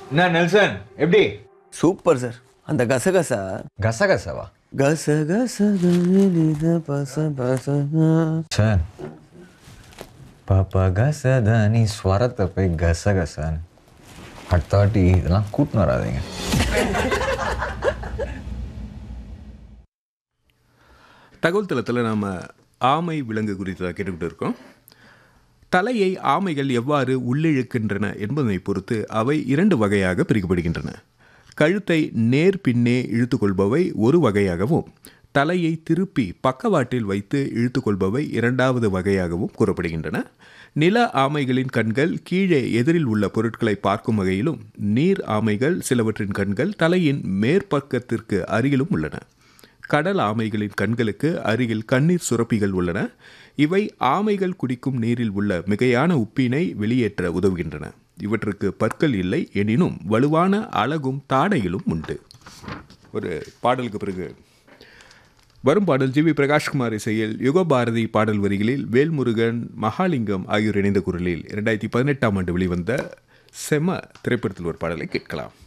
என்ன நெல்சன் எப்படி super sir அந்த கசகசா கசகசவா கசகச பச பச சார் பாப்பா கசதானி ஸ்வரத்தை போய் கசகசான்னு அடுத்த வாட்டி இதெல்லாம் கூட்டின்னு வராதீங்க தகவல் தளத்தில் நாம் ஆமை விலங்கு குறித்து கேட்டுக்கிட்டு இருக்கோம் தலையை ஆமைகள் எவ்வாறு உள்ளிழுக்கின்றன என்பதை பொறுத்து அவை இரண்டு வகையாக பிரிக்கப்படுகின்றன கழுத்தை நேர் பின்னே இழுத்துக்கொள்பவை ஒரு வகையாகவும் தலையை திருப்பி பக்கவாட்டில் வைத்து இழுத்துக்கொள்பவை இரண்டாவது வகையாகவும் கூறப்படுகின்றன நில ஆமைகளின் கண்கள் கீழே எதிரில் உள்ள பொருட்களை பார்க்கும் வகையிலும் நீர் ஆமைகள் சிலவற்றின் கண்கள் தலையின் மேற்பக்கத்திற்கு அருகிலும் உள்ளன கடல் ஆமைகளின் கண்களுக்கு அருகில் கண்ணீர் சுரப்பிகள் உள்ளன இவை ஆமைகள் குடிக்கும் நீரில் உள்ள மிகையான உப்பினை வெளியேற்ற உதவுகின்றன இவற்றுக்கு பற்கள் இல்லை எனினும் வலுவான அழகும் தாடையிலும் உண்டு ஒரு பாடலுக்கு பிறகு வரும் பாடல் ஜி வி பிரகாஷ்குமார் இசையில் யுகபாரதி பாடல் வரிகளில் வேல்முருகன் மகாலிங்கம் ஆகியோர் இணைந்த குரலில் இரண்டாயிரத்தி பதினெட்டாம் ஆண்டு வெளிவந்த செம திரைப்படத்தில் ஒரு பாடலை கேட்கலாம்